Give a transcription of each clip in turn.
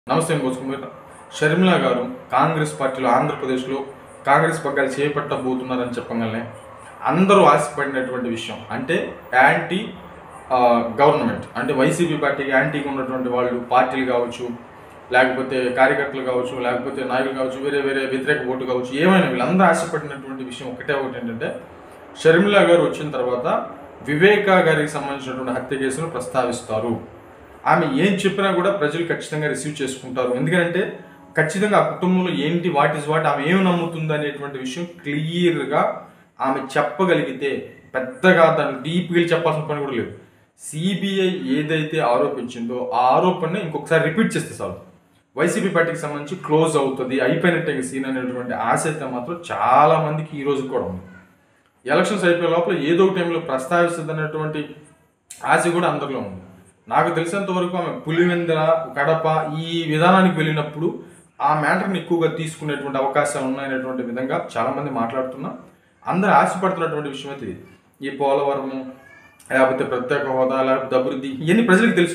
నమస్తే కోసుకుమార్ షర్మిల గారు కాంగ్రెస్ పార్టీలో ఆంధ్రప్రదేశ్లో కాంగ్రెస్ పగ్గాలు చేపట్టబోతున్నారని చెప్పగానే అందరూ ఆశపడినటువంటి విషయం అంటే యాంటీ ఆ, గవర్నమెంట్ అంటే వైసీపీ పార్టీకి యాంటీగా ఉన్నటువంటి వాళ్ళు పార్టీలు కావచ్చు లేకపోతే కార్యకర్తలు కావచ్చు లేకపోతే నాయకులు కావచ్చు వేరే వేరే వ్యతిరేక ఓటు కావచ్చు ఏమైనా వీళ్ళందరూ ఆశపడినటువంటి విషయం ఒకటే ఒకటి ఏంటంటే షర్మిల గారు వచ్చిన తర్వాత వివేక గారికి సంబంధించినటువంటి హత్య కేసును ప్రస్తావిస్తారు ఆమె ఏం చెప్పినా కూడా ప్రజలు ఖచ్చితంగా రిసీవ్ చేసుకుంటారు ఎందుకంటే ఖచ్చితంగా ఆ కుటుంబంలో ఏంటి వాట్ ఇస్ వాట్ ఆమె ఏమి నమ్ముతుంది అనేటువంటి విషయం క్లియర్గా ఆమె చెప్పగలిగితే పెద్దగా దాన్ని డీప్గా చెప్పాల్సిన పని కూడా లేదు సిబిఐ ఏదైతే ఆరోపించిందో ఆ ఆరోపణని ఇంకొకసారి రిపీట్ చేస్తే చాలు వైసీపీ పార్టీకి సంబంధించి క్లోజ్ అవుతుంది అయిపోయినట్టే సీన్ అనేటువంటి ఆశ అయితే మాత్రం చాలా మందికి ఈ రోజు కూడా ఉంది ఎలక్షన్స్ అయిపోయే లోపల ఏదో ఒక టైంలో ప్రస్తావిస్తుంది అన్నటువంటి ఆశ కూడా అందరిలో ఉంది నాకు తెలిసినంత వరకు ఆమె పులివెందల కడప ఈ విధానానికి వెళ్ళినప్పుడు ఆ మ్యాటర్ని ఎక్కువగా తీసుకునేటువంటి అవకాశాలు ఉన్నాయనేటువంటి విధంగా చాలా మంది మాట్లాడుతున్నా అందరూ ఆశపడుతున్నటువంటి విషయం అయితే ఇది ఈ పోలవరము లేకపోతే ప్రత్యేక హోదా లేకపోతే అభివృద్ధి ఇవన్నీ ప్రజలకు తెలుసు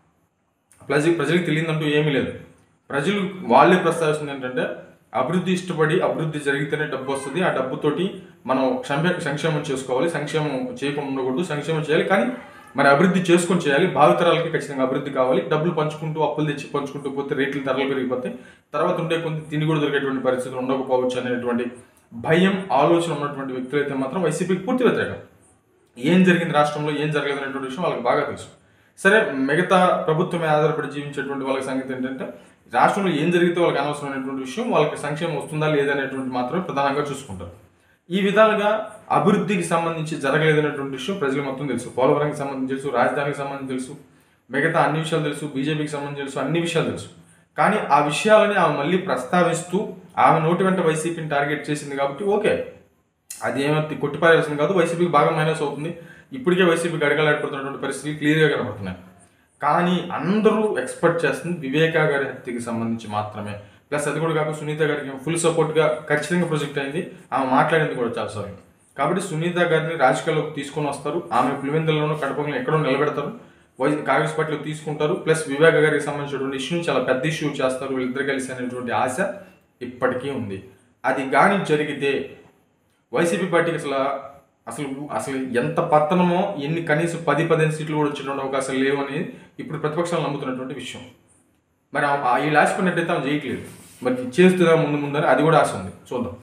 ప్రజలకు ప్రజలకు తెలియదంటూ ఏమీ లేదు ప్రజలు వాళ్ళే ప్రస్తావిస్తుంది ఏంటంటే అభివృద్ధి ఇష్టపడి అభివృద్ధి జరిగితేనే డబ్బు వస్తుంది ఆ డబ్బుతోటి మనం సంక్షే సంక్షేమం చేసుకోవాలి సంక్షేమం చేయకుండా ఉండకూడదు సంక్షేమం చేయాలి కానీ మరి అభివృద్ధి చేసుకొని చేయాలి భావితరాలకి ఖచ్చితంగా అభివృద్ధి కావాలి డబ్బులు పంచుకుంటూ అప్పులు తెచ్చి పంచుకుంటూ పోతే రేట్లు ధరలు పెరిగిపోతాయి తర్వాత ఉండే కొంత తిండి కూడా దొరికేటువంటి పరిస్థితులు ఉండకపోవచ్చు అనేటువంటి భయం ఆలోచన ఉన్నటువంటి వ్యక్తులు అయితే మాత్రం వైసీపీకి పూర్తి వ్యతిరేకం ఏం జరిగింది రాష్ట్రంలో ఏం జరగలేదు అనేటువంటి విషయం వాళ్ళకి బాగా తెలుసు సరే మిగతా ప్రభుత్వమే ఆధారపడి జీవించేటువంటి వాళ్ళకి సంగతి ఏంటంటే రాష్ట్రంలో ఏం జరిగితే వాళ్ళకి అనవసరమైనటువంటి విషయం వాళ్ళకి సంక్షేమం వస్తుందా లేదా అనేటువంటి మాత్రమే ప్రధానంగా చూసుకుంటారు ఈ విధాలుగా అభివృద్ధికి సంబంధించి జరగలేదనేటువంటి విషయం ప్రజలు మొత్తం తెలుసు పోలవరంకి సంబంధించి తెలుసు రాజధానికి సంబంధించి తెలుసు మిగతా అన్ని విషయాలు తెలుసు బీజేపీకి సంబంధించి తెలుసు అన్ని విషయాలు తెలుసు కానీ ఆ విషయాలని ఆమె మళ్ళీ ప్రస్తావిస్తూ ఆమె నోటి వెంట వైసీపీని టార్గెట్ చేసింది కాబట్టి ఓకే అది ఏమైతే కొట్టిపారేస్తుంది కాదు వైసీపీకి బాగా మైనస్ అవుతుంది ఇప్పటికే వైసీపీకి అడగలాడిపోతున్నటువంటి పరిస్థితులు క్లియర్గా కనబడుతున్నాయి కానీ అందరూ ఎక్స్పెక్ట్ చేస్తుంది వివేకా గారి హత్యకి సంబంధించి మాత్రమే ప్లస్ అది కూడా కాక సునీత గారికి ఫుల్ సపోర్ట్గా ఖచ్చితంగా ప్రొజెక్ట్ అయింది ఆమె మాట్లాడింది కూడా చాలా సార్లు కాబట్టి సునీత గారిని రాజకీయాల్లోకి తీసుకొని వస్తారు ఆమె పులివెందులలోనూ కడపలో ఎక్కడో నిలబెడతారు వై కాంగ్రెస్ పార్టీలో తీసుకుంటారు ప్లస్ వివేక గారికి సంబంధించినటువంటి ఇష్యూని చాలా పెద్ద ఇష్యూ చేస్తారు వీళ్ళిద్దరు కలిసి అనేటువంటి ఆశ ఇప్పటికీ ఉంది అది కానీ జరిగితే వైసీపీ పార్టీకి అసలు అసలు అసలు ఎంత పతనమో ఎన్ని కనీసం పది పదిహేను సీట్లు కూడా వచ్చేటువంటి అవకాశాలు లేవని ఇప్పుడు ప్రతిపక్షాలు నమ్ముతున్నటువంటి విషయం మరి ఆ- ఆ- వీళ్ళు ఆశపడినట్టయితే ఆమె చేయట్లేదు మరి చేస్తుందా ముందు ముందని అది కూడా ఆశ ఉంది చూద్దాం